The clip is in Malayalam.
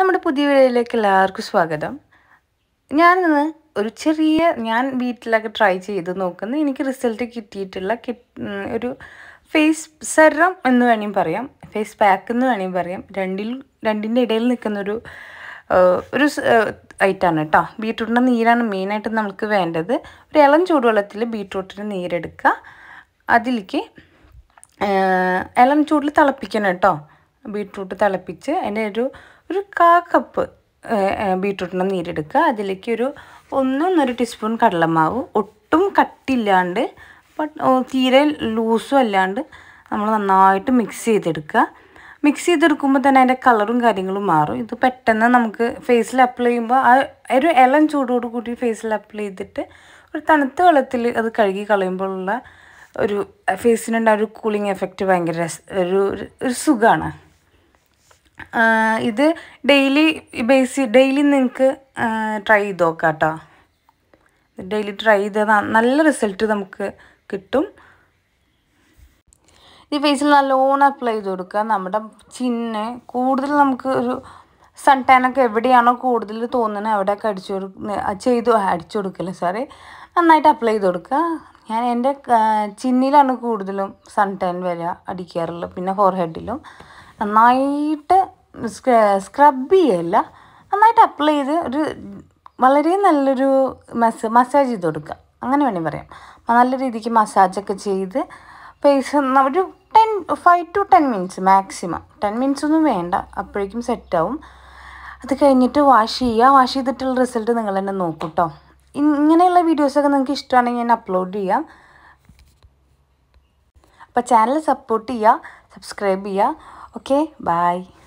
നമ്മുടെ പുതിയ വീഡിയോയിലേക്ക് എല്ലാവർക്കും സ്വാഗതം ഞാനിന്ന് ഒരു ചെറിയ ഞാൻ വീട്ടിലൊക്കെ ട്രൈ ചെയ്ത് നോക്കുന്ന എനിക്ക് റിസൾട്ട് കിട്ടിയിട്ടുള്ള കിട്ട് ഉം, ഒരു ഫേസ് സെറം എന്ന് വേണമെങ്കിൽ പറയാം ഫേസ് പാക്ക് എന്ന് വേണമെങ്കിൽ പറയാം രണ്ടിൽ രണ്ടിൻ്റെ ഇടയിൽ നിൽക്കുന്നൊരു ആ, ഒരു ഐറ്റാണ് കേട്ടോ ബീട്രൂട്ടിൻ്റെ നീരാണ് മെയിനായിട്ട് നമുക്ക് വേണ്ടത് ഒരു ഇളം ചൂടുവെള്ളത്തിൽ ബീട്രൂട്ടിൻ്റെ നീരെടുക്കുക അതിലേക്ക് ഏഹ് ഇളം ചൂടിൽ തിളപ്പിക്കണം കേട്ടോ ബീട്രൂട്ട് തിളപ്പിച്ച് അതിൻ്റെ ഒരു ഒരു കാ കപ്പ് ബീട്രൂട്ടിൻ്റെ നീരെടുക്കുക അതിലേക്ക് ഒരു ഒന്നൊന്നര ടീസ്പൂൺ കടലമാവ് ഒട്ടും കട്ടില്ലാണ്ട് ബട്ട് തീരെ ലൂസും അല്ലാണ്ട് നമ്മൾ നന്നായിട്ട് മിക്സ് ചെയ്തെടുക്കുക മിക്സ് ചെയ്തെടുക്കുമ്പോൾ തന്നെ അതിൻ്റെ കളറും കാര്യങ്ങളും മാറും ഇത് പെട്ടെന്ന് നമുക്ക് ഫേസിൽ അപ്ലൈ ചെയ്യുമ്പോൾ ആ ഒരു ഇളം ചൂടോട് കൂടി ഫേസിൽ അപ്ലൈ ചെയ്തിട്ട് ഒരു തണുത്ത വെള്ളത്തിൽ അത് കഴുകി കളയുമ്പോഴുള്ള ഒരു ഫേസിനുണ്ട ഒരു കൂളിംഗ് എഫക്റ്റ് ഭയങ്കര രസ- ഒരു ഒരു സുഖമാണ് ഇത് ഡെയിലി ബേസ് ഡെയിലി നിങ്ങൾക്ക് ട്രൈ ചെയ്ത് നോക്കാം കേട്ടോ ഡെയിലി ട്രൈ ചെയ്ത് നല്ല റിസൾട്ട് നമുക്ക് കിട്ടും ഈ ഫേസിൽ നല്ലോണം അപ്ലൈ ചെയ്ത് കൊടുക്കുക നമ്മുടെ ചിന്ന് കൂടുതൽ നമുക്ക് ഒരു സൺ ടാനൊക്കെ എവിടെയാണോ കൂടുതൽ തോന്നുന്നത് അവിടെയൊക്കെ അടിച്ചു കൊടുക്കുന്ന ചെയ്തു അടിച്ചു കൊടുക്കില്ല സോറി നന്നായിട്ട് അപ്ലൈ ചെയ്ത് കൊടുക്കുക ഞാൻ എൻ്റെ ചിന്നിലാണ് കൂടുതലും സൺ ടാൻ വരിക അടിക്കാറുള്ളത് പിന്നെ ഫോർഹെഡിലും നന്നായിട്ട് സ്ക്രബ് ചെയ്യല്ല നന്നായിട്ട് അപ്ലൈ ചെയ്ത് ഒരു വളരെ നല്ലൊരു മസ മസാജ് ചെയ്ത് കൊടുക്കുക അങ്ങനെ വേണമെങ്കിൽ പറയാം നല്ല രീതിക്ക് മസാജൊക്കെ ചെയ്ത് ഫേസ് ഒരു ten five to ten minutes maximum ten minutes ഒന്നും വേണ്ട അപ്പോഴേക്കും സെറ്റാവും അത് കഴിഞ്ഞിട്ട് വാഷ് ചെയ്യുക വാഷ് ചെയ്തിട്ടുള്ള റിസൾട്ട് നിങ്ങൾ തന്നെ നോക്കൂ കേട്ടോ ഇങ്ങനെയുള്ള വീഡിയോസൊക്കെ നിങ്ങൾക്ക് ഇഷ്ടമാണെങ്കിൽ ഞാൻ അപ്ലോഡ് ചെയ്യാം അപ്പോൾ ചാനൽ സപ്പോർട്ട് ചെയ്യുക സബ്സ്ക്രൈബ് ചെയ്യുക ഓക്കെ ബായ്